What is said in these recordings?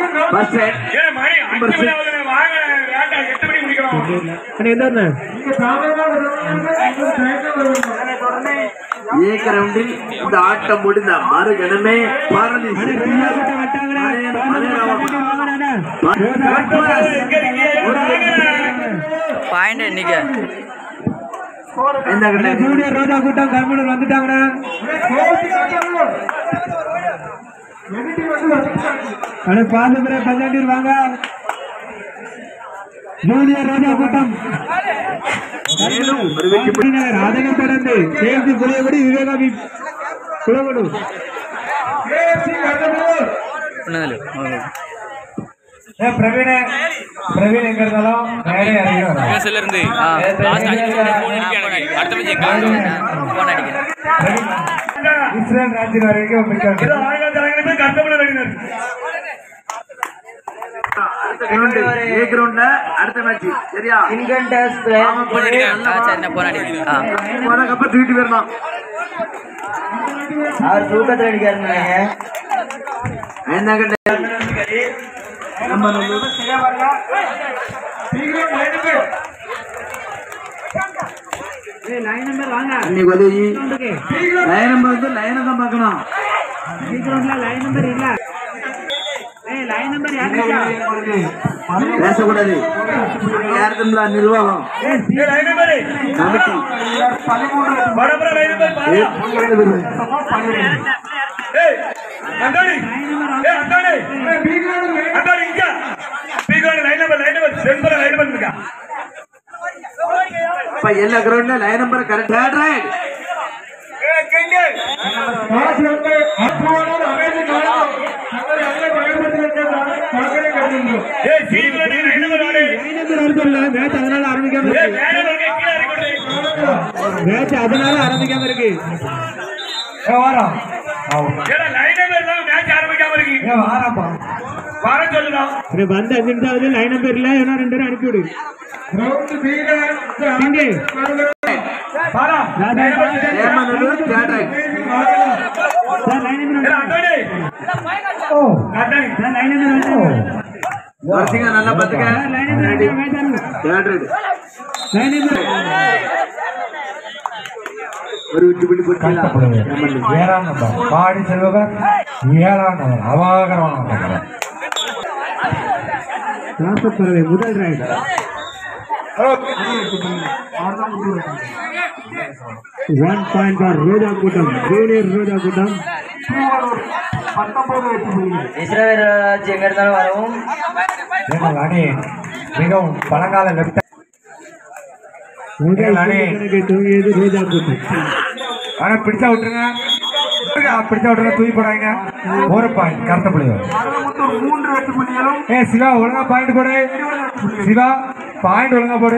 First right ஏன் மணி அஞ்சு மணி ஆகுதுண்ணே, வாங்க வேண்டாம் எட்டு மணி முடிக்கிறோம் அண்ணா எந்த ஊர்ண்ணே? ஏக ரவுண்டில் இந்த ஆட்டம் முடிந்த மறுகணமே பாரதி அண்ணா, சின்ன கூட்டம் வட்டாங்கண்ணா. பதினொன்று கட்டிட்டு வாங்கண்ணா, அண்ணா. எங்க இருக்கீங்க? பாயிண்ட் இன்னைக்கு எந்த அண்ணா, கட்டை ஜூனியர் ரோஜா கூட்டம் கருமலூர் வந்துட்டாங்கண்ணா அண்ணா பாசபுர பஞ்சாண்டீர் வாங்க ஜூனியர் ரோஜா கூட்டம் மேலும் ஒரு வெற்றி புள்ளி. நகர் அதனைத் தொடர்ந்து கேசி புளியகுடி விவேகாவி குளவடு ஒண்ணுதல் பிரவீன பிரவீன் எங்க இருந்தாலும் நேரே இறங்கி வராங்க. யூஎஸ்ல இருந்து ஆ. லாஸ்ட் அஞ்சு நிமிஷம் ஃபோன் அடிக்கிறாங்க அடுத்த மேட்ச் எங்க போன் அடிக்கிறேன் இஸ்ரேல் ராஜ்யம் வரைக்கும் போயிட்டாங்க. இது ஆயிரத்தி ஆயிரம் பேர் கஷ்டப்பட வேண்டியது அடுத்த கிரவுண்ட் ஏ கிரவுண்ட்ல அடுத்த மேட்ச் சரியா போன் அடிக்கிறேன் ஆ சரி நான் போன் அடிக்கிறேன் ஆ போனதுக்கப்புறம் தூக்கிட்டு போயிடலாம் அவர் தூக்கத்துல அடிக்காருங்க என்ன கட்டை நம்ம நம்ம இன்னைக்கு உதவி லைன் நம்பர் வந்து லைனை தான் பார்க்கணும் பேசக்கூடாது யாருக்குங்களா நிர்வாகம் ஏய், லைன் நம்பரு. கமிட்டி வடபுற லைன் நம்பர் பாரு. ஏய், அந்தாணி. ஏய், அந்தாணி. அந்தாணி, இங்க. பீகாடு லைன் நம்பர், லைன் நம்பர், செம்பர லைன் நம்பர் இருக்கா? இப்ப எல்லா கிரவுண்ட்ல line number correct third right ஏய், கிங்கு. ஏய், சீக்கிரம் நீ லைன் நம்பர் வாடு. மேட்ச் அதனால ஆரம்பிக்காம ஏய், இருக்கு மேல இருக்க கீழே இறக்கி விடு. மேட்ச் அதனால ஆரம்பிக்காம இருக்கு ஏடா, லைன் நம்பர் இல்லாம மேட்ச் ஆரம்பிக்காம இருக்கு. வர சொல்லுடா. இது வந்து அஞ்சு நிமிஷம் ஆகுது லைன் நம்பர் இல்ல ஏன்னா ரெண்டு பேரும் அனுப்பி விடு இங்கே வாடா. லைன் நம்பர் சரி. ஏமாந்தது third right sir line number ஏடா, Anthony. Anthony. Sir line number வரிசைங்க நல்லா பாத்துக்க லைன் நம்பர் மேட்ச் ஆரம்பி தேர்ட் ரைட் லைன் நம்பர் ஒரு விட்டு விட்டு போட்டு ஏழாம் நம்பர் பாடி செல்வகர் ஏழாம் நம்பர் அவாகரமான ராசப்பறவை முதல் right one point for Roja கூட்டம் ஜூனியர் ரோஜா கூட்டம் இஸ்ரேல் ராஜ் எங்க இருந்தாலும் வரவும் எங்கள் அணி மிகவும் பழங்கால லெப்ட் முதல் அணி தூங்கியது ரோஜா கூட்டம் ஆனா பிடிச்சா விட்டுருங்க பிடிச்சா விட்டுருங்க தூக்கி போடாங்க ஒரு பாயிண்ட் கரெக்டா புள்ளியோ ஏ சிவா ஒழுங்கா பாயிண்ட் போடு சிவா பாயிண்ட் ஒழுங்கா போடு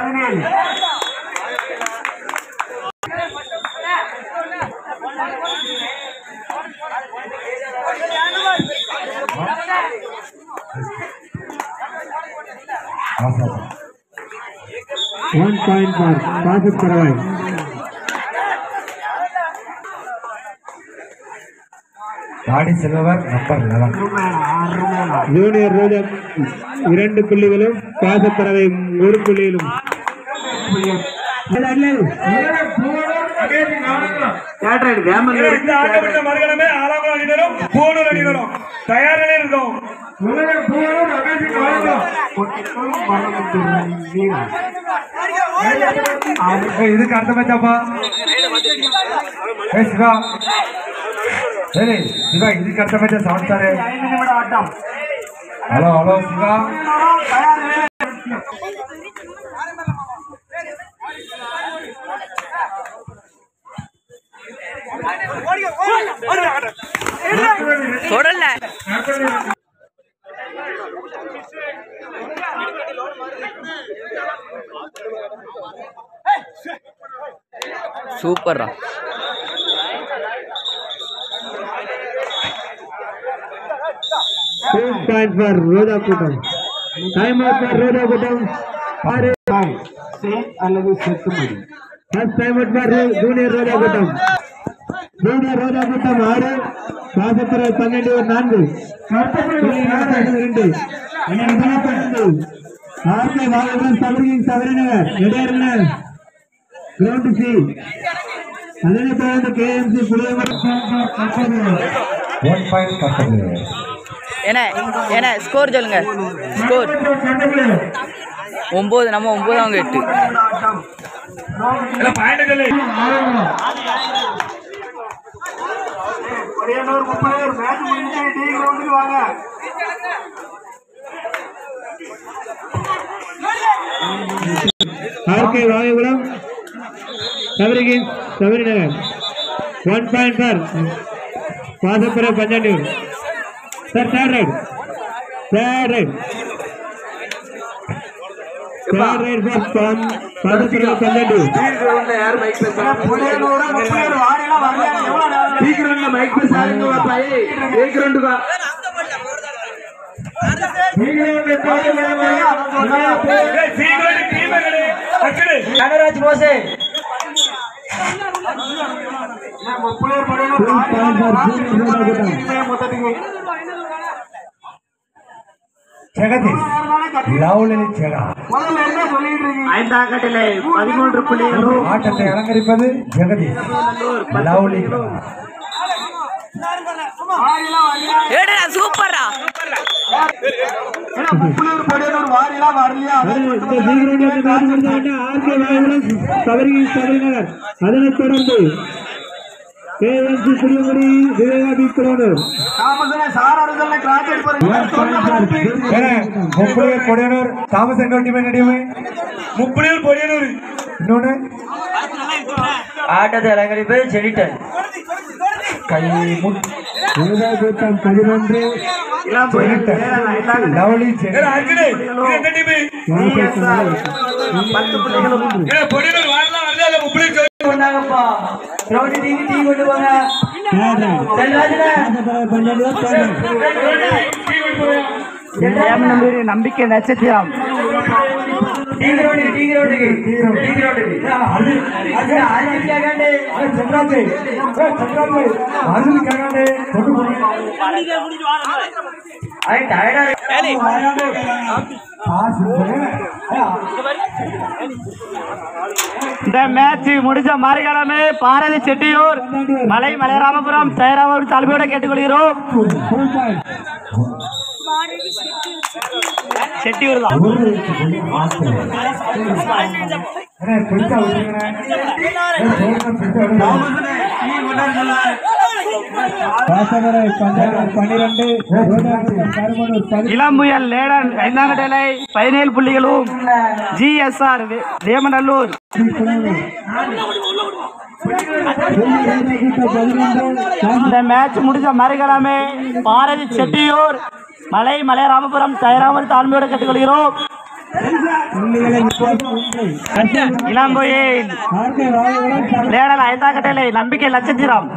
ஒன் பாயிண்ட் ஃபார் பாசு பரவாய் பாடி செல்வவர் நம்பர் லெவன் ஜூனியர் ரோஜா இரண்டு புள்ளிகளும் பாசப்பறவை ஒரு புள்ளியிலும் தேர்ட் ரைட் வேமன் ஏய், இந்த ஆட்டம் முடிந்த மறுகணமே ஆலாங்குளம் அணியினரும் பூனூர் அணியினரும் தயார் நிலையில் இருக்கோம் ஏய், இதுக்கு அடுத்த மேட்சாப்பா ஏ சிவா சரி சிவா இதுக்கு அடுத்த மேட்சா சமைச்சாரு ஹலோ ஹலோ சிவா தொடல சூப்பர்ரா டூ பாயிண்ட் ஃபார் ரோஜா கூட்டம் டைம் அவுட் ஃபார் ரோஜா கூட்டம் ஆறு அல்லது செத்துமடி first time out for junior Roja கூட்டம் ஜூனியர் ரோஜா கூட்டம் ஆறு பாசத்துறை பன்னெண்டு ஒரு நான்கு ரெண்டு ஆர்கே வாகனம் தமிழின் தவறினர் இடையறிஞர் கிரவுண்ட் சி அதனை தொடர்ந்து கேஎம்சி புளியமர் ஒன் பாயிண்ட் கட்டது என்ன என்ன ஸ்கோர் சொல்லுங்க ஸ்கோர் ஒம்பது நம்ம ஒம்பது அவங்க எட்டு இல்ல பாயிண்ட் சொல்லு ஆர்கே வாயுகுளம் சபரிகின் சபரிநகர் ஒன் பாயிண்ட் சார் பாசப்புற Panchandur sir third right third right third right sir பாசப்புற பஞ்சாண்டூர் யார் மைக் சீக்கிரம் மைக் பேசாதீங்க பாய் சீக்கிரம் ஏய், சீக்கிரம் டீம் கடை அக்கடு நாகராஜ் மோசே ஜெகதீஷ் லவ்லி ஜெகா ஐந்தாக்கட்டிலே பதிமூன்று புள்ளிகளும் ஆட்டத்தை அலங்கரிப்பது ஜெகதீஷ் லவ்லி ஏடா சூப்பரா அதனைத் தொடர்ந்து கேஎம்சி புளியங்குடி விவேகாபி குடனூர் முப்பது கொடையனூர் தாமஸ் எங்கோட்டி நடிகை முப்படியூர் பொடியனூர் இன்னொன்னு ஆட்டத்தை அலங்கரிப்பது ஜெனிட்டன் கை கூட்டம் பதினொன்று லவ்லி ஏய், அக்கடு இது எந்த டீம் பத்து புள்ளிகளும் ஏய், பொடியனூர் வரலாம் வரல இல்ல முப்படியூர் சொல்லு. கொண்டாங்கப்பா கிரவுண்ட் டீ டீ கொண்டு போங்க செல்வராஜன டீ கொண்டு போயா. நம்பிக்கை நட்சத்திரம் டீ கிரவுண்ட் டீ கிரவுண்டுக்கு டீ கிரவுண்டுக்கு அது அது ஆர்ஜிபியாகாண்டே చంద్రాజీ చంద్రాజీ అర్జున్ కాకండి அது டயர்டா இந்த மேட்ச் முடிஞ்ச மறுகிழமை பாரதி செட்டியூர் மலை மலைராமபுரம் ஜெயராமபுரம் தலைமையோட கேட்டுக்கொள்கிறோம் செட்டியூர் தான் பிடிச்சா பன்னிரண்டு கருமனூர் இளம்புயல் லேடன் ஐந்தாங்கடலை பதினேழு புள்ளிகளும் ஜிஎஸ்ஆர் வேமநல்லூர் இந்த மேட்ச் முடிஞ்ச மறுகிழமை பாரதி செட்டியூர் மலை மலைராமபுரம் ஜெயராமபுரம் தாழ்மையோட கேட்டுக்கொள்கிறோம் இளம்புயில் லேடல் ஐந்தாங்கடலை நம்பிக்கை லட்சத்திரம்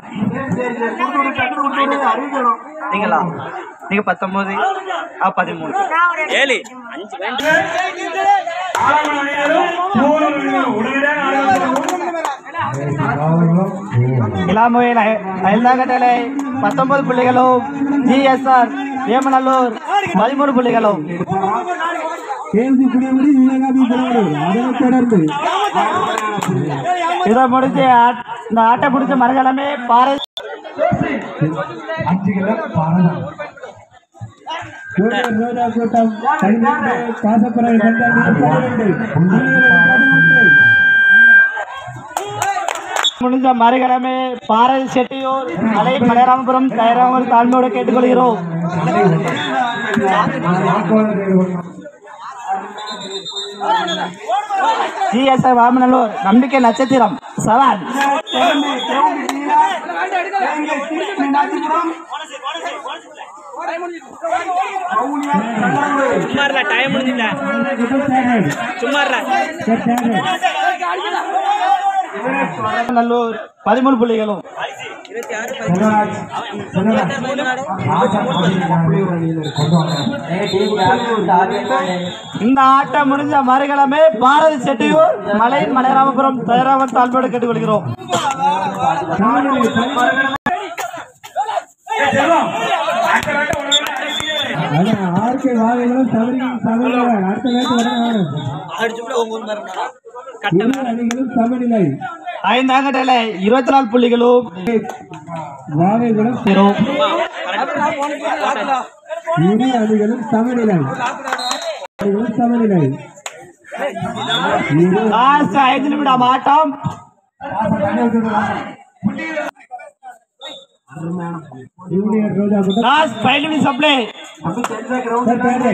நீங்களா நீங்க பத்தொன்பது ஆ பதிமூணு ஏழு ஆறாம் அணியினரும் மூணாம் அணியினரும் உடனடியாக ஆறாம் இளாமுவையில் ஐந்தாங்கட்டலை பத்தொன்பது புள்ளிகளும் ஜிஎஸ்ஆர் வேமநல்லூர் பதிமூணு புள்ளிகளும் கேள்வி புரியபடி விவேகாபி குடனூர் அதனைத் தொடர்ந்து இதை முடிஞ்சு ஆட்- இந்த ஆட்டை முடிச்ச மறுகிழமை பாறை அஞ்சு கிலோ பாரதம் கூட்டம் ரோஜா கூட்டம் பதினெட்டு பாசப்பறை பன்னெண்டு பதினொன்று முடிஞ்ச மறுகிழமை பாரதி செட்டியூர் மலை மலைராமபுரம் கைராமபுரம் தாழ்மையோடு கேட்டுக்கொள்கிறோம் ஜிஎஸ்ஐ வாமநல்லூர் நம்பிக்கை நட்சத்திரம் செவன் சும்மார்ல டைம் முடிஞ்சில்ல சும்மார்ல நல்லூர் பதிமூணு புள்ளிகளும் இந்த ஆட்டம் முடிஞ்ச மறுகிழமை பாரதி செட்டியூர் மலை மலைராமபுரம் தயராமன் தாழ்மையோடு கேட்டுக்கொள்கிறோம் செல்வம் அடுத்த வேட்டை உனக்கு அடிக்கிறேன். ஆர்கே வாகைகளும் சபரியும் சமநிலை அடுத்த வேட்டு உடனே இரு அணிகளும் சமநிலை ஐந்தாம் கட்டளை இருபத்தி நாலு புள்ளிகளும் வாகைகளும் பெறும் இரு அணிகளும் சமநிலை அணிகளும் சமநிலை இரு லாஸ்ட் ஐந்து நிமிடம் ஆட்டம் ஜூனியர் ரோஜா குட்டம் லாஸ்ட் ஃபைவ் நிமிஷம் சப்ளை சார் பேரு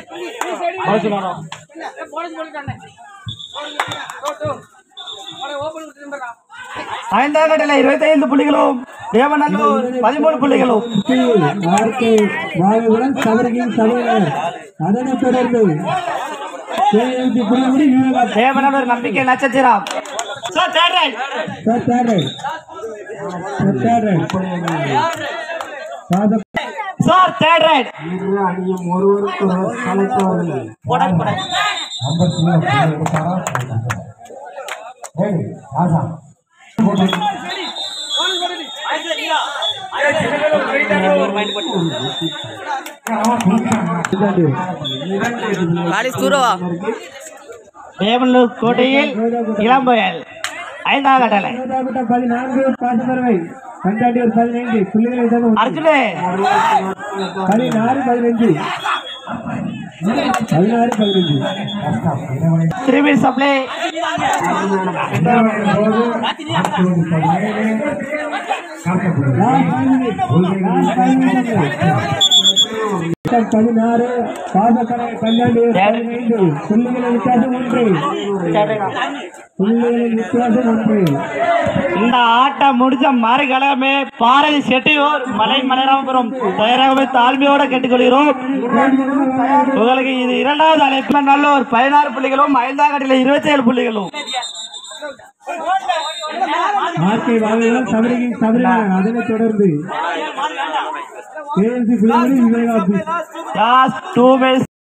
ஐந்தாம் கட்டளை இருபத்தி ஐந்து புள்ளிகளும் தேவநல்லூர் பதிமூணு புள்ளிகளும் ஆர்கே வாகைகளும் சபரியும் சமநிலை அதனைத் தொடர்ந்து கேஎல்பி புலிகுடி யூகா தேவநல்லூர் நம்பிக்கை நட்சத்திரம் sir third right sir third sir third பாத சார் தேர்ட் ரைட் இரு அணியும் ஒருவருக்கு கலைத்தவர்கள் ஏய், சின்னதா ஒரு right hand ஒரு காலிஸ் தூரவா தேவநல்லூர் கோட்டையில் இளம்புயல் ஐந்தாம் கட்டளை பதினான்கு பாசப்பறவை கண்டாண்டியூர் பதினைந்து புள்ளிகளை தரும் அர்ஜுனே பதினாறு பதினைஞ்சு பதினாறு பதினைஞ்சு திரும்பி சப்ளை பதினாறு பாசக்கடை கண்டாண்டியூர் பதினைந்து புள்ளிகளின் வித்தியாசம் ஒன்று புள்ளிகளின் வித்தியாசம் ஒன்று இந்த ஆட்டம் முடிஞ்ச மறுகலமே பாரதி செட்டியூர் மலை மலைராமபுரம் தயாராகவே தாழ்மையோட கேட்டுக்கொள்கிறோம் உங்களுக்கு இது இரண்டாவது அழைப்பு நல்லூர் பதினாறு புள்ளிகளும் ஐந்தாம் கட்டில இருபத்தி ஏழு புள்ளிகளும் ஆர்கே வாகைகள் சபரியின் சபரினார் அதனைத் தொடர்ந்து கேஎல்சி புலிகளின் விவேகாபி லாஸ்ட் டூ மினிட்ஸ்